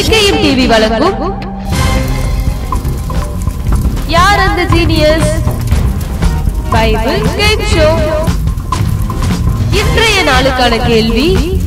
JKM TV வழங்கும் யார் அந்த ஜீனியஸ் பைபிள் கேம் ஷோ இன்றைய நாளுக்கான கேள்வி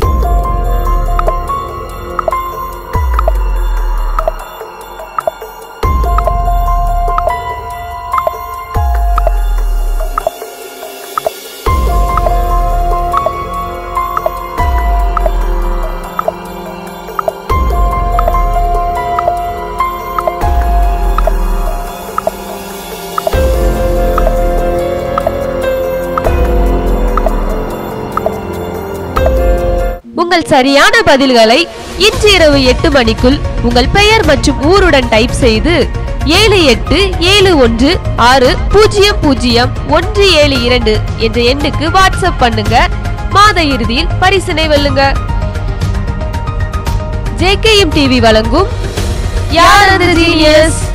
உங்கள் சரியான பதில்களை இன்று இரவு எட்டு மணிக்குள் உங்கள் பெயர் மற்றும் ஊருடன் டைப் செய்து ஏழு எட்டு ஏழு ஒன்று ஆறு பூஜ்ஜியம் பூஜ்ஜியம் ஒன்று ஏழு இரண்டு என்ற எண்ணுக்கு வாட்ஸ்அப் பண்ணுங்க மாத இறுதியில் பரிசினை வெல்லுங்க ஜேகேஎம் டிவி வழங்கும் யார் அந்த ஜீனியஸ்